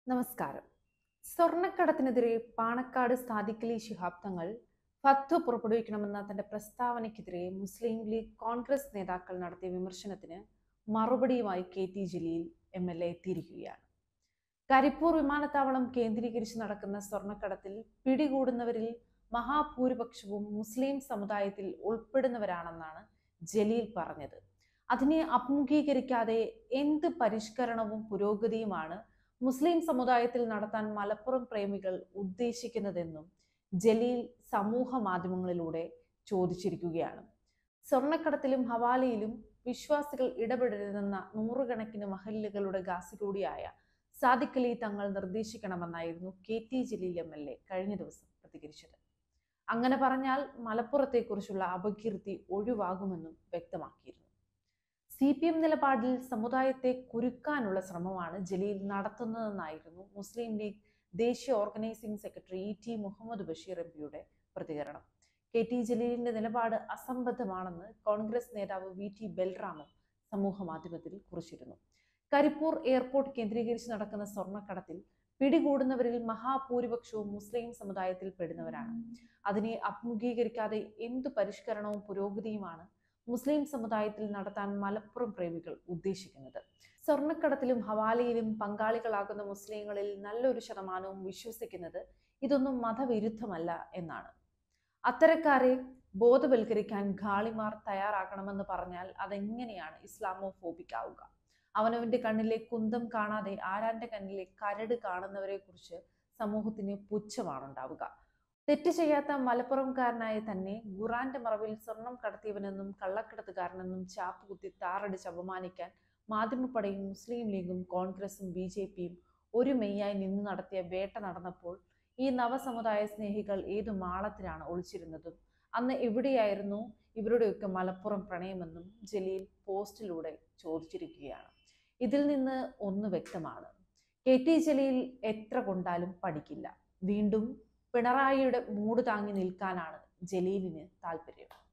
നമസ്കാരം സ്വർണ്ണക്കടത്തിനെതിരെ പാണക്കാട് സാദിഖലി ശിഹാബ് തങ്ങൾ ഫത്വ പുറപ്പെടുവിക്കണമെന്ന തന്റെ പ്രസ്താവനയ്ക്കെതിരെ മുസ്ലിം ലീഗ് കോൺഗ്രസ് നേതാക്കൾ നടത്തിയ വിമർശനത്തിന് മറുപടിയുമായി K T Jaleel M L A എത്തിയിരിക്കുകയാണ് കരിപ്പൂർ വിമാനത്താവളം കേന്ദ്രീകരിച്ച് നടക്കുന്ന സ്വർണ്ണക്കടത്തിൽ പിടികൂടുന്നവരിൽ മഹാഭൂരിപക്ഷവും മുസ്ലിം സമുദായത്തിൽ ഉൾപ്പെടുന്നവരാണെന്നാണ് ജലീൽ പറഞ്ഞത് അതിനെ അഭിമുഖീകരിക്കാതെ എന്ത് പരിഷ്കരണവും പുരോഗതിയുമാണ് മുസ്ലിം സമുദായത്തിൽ നടത്താൻ മലപ്പുറം പ്രേമികൾ ഉദ്ദേശിക്കുന്നതെന്നും ജലീൽ സമൂഹ മാധ്യമങ്ങളിലൂടെ ചോദിച്ചിരിക്കുകയാണ് സ്വർണ്ണക്കടത്തിലും ഹവാലയിലും വിശ്വാസികൾ ഇടപെടരുതെന്ന നൂറുകണക്കിന് മഹല്ലുകളുടെ ഗാസികൂടിയായ സാദിഖലി തങ്ങൾ നിർദ്ദേശിക്കണമെന്നായിരുന്നു K T Jaleel M L A കഴിഞ്ഞ ദിവസം പ്രതികരിച്ചത് അങ്ങനെ പറഞ്ഞാൽ മലപ്പുറത്തെക്കുറിച്ചുള്ള അപകീർത്തി ഒഴിവാകുമെന്നും വ്യക്തമാക്കിയിരുന്നു സി പി എം നിലപാടിൽ സമുദായത്തെ കുരുക്കാനുള്ള ശ്രമമാണ് ജലീൽ നടത്തുന്നതെന്നായിരുന്നു മുസ്ലിം ലീഗ് ദേശീയ organising secretary E T Muhammad Basheer M പിയുടെ പ്രതികരണം കെ ടി ജലീലിന്റെ നിലപാട് അസംബദ്ധമാണെന്ന് കോൺഗ്രസ് നേതാവ് വി ടി ബൽറാമും സമൂഹ മാധ്യമത്തിൽ കുറിച്ചിരുന്നു കരിപ്പൂർ എയർപോർട്ട് കേന്ദ്രീകരിച്ച് നടക്കുന്ന സ്വർണ്ണക്കടത്തിൽ പിടികൂടുന്നവരിൽ മഹാഭൂരിപക്ഷവും മുസ്ലിം സമുദായത്തിൽ പെടുന്നവരാണ് അതിനെ അഭിമുഖീകരിക്കാതെ എന്തു പരിഷ്കരണവും പുരോഗതിയുമാണ് മുസ്ലിം സമുദായത്തിൽ നടത്താൻ മലപ്പുറം പ്രേമികൾ ഉദ്ദേശിക്കുന്നത് സ്വർണ്ണക്കടത്തിലും ഹവാലയിലും പങ്കാളികളാകുന്ന മുസ്ലിങ്ങളിൽ നല്ലൊരു ശതമാനവും വിശ്വസിക്കുന്നത് ഇതൊന്നും മതവിരുദ്ധമല്ല എന്നാണ് അത്തരക്കാരെ ബോധവൽക്കരിക്കാൻ ഘാളിമാർ തയ്യാറാക്കണമെന്ന് പറഞ്ഞാൽ അതെങ്ങനെയാണ് ഇസ്ലാമോ ഫോബിക്കാവുക അവനവന്റെ കണ്ണിലെ കുന്തം കാണാതെ ആരാന്റെ കണ്ണിലെ കരട് കാണുന്നവരെ കുറിച്ച് സമൂഹത്തിന് പുച്ഛമാണുണ്ടാവുക തെറ്റ് ചെയ്യാത്ത മലപ്പുറംകാരനായ തന്നെ ഖുറാന്റെ മറവിൽ സ്വർണം കടത്തിയവനെന്നും കള്ളക്കടത്തുകാരനെന്നും ചാപ്പ് കുത്തി താറടിച്ച് അപമാനിക്കാൻ മാധ്യമപ്പടയും മുസ്ലിം ലീഗും കോൺഗ്രസും ബി ജെ പിയും ഒരു മെയ്യായി നിന്ന് നടത്തിയ വേട്ട നടന്നപ്പോൾ ഈ നവസമുദായ സ്നേഹികൾ ഏതു മാളത്തിലാണ് ഒളിച്ചിരുന്നതും അന്ന് എവിടെയായിരുന്നു ഇവരുടെയൊക്കെ മലപ്പുറം പ്രണയമെന്നും ജലീൽ പോസ്റ്റിലൂടെ ചോദിച്ചിരിക്കുകയാണ് ഇതിൽ നിന്ന് ഒന്ന് വ്യക്തമാണ് കെ ടി ജലീൽ എത്ര കൊണ്ടാലും പഠിക്കില്ല വീണ്ടും പിണറായിയുടെ മൂട് താങ്ങി നിൽക്കാനാണ് ജലീലിന് താല്പര്യം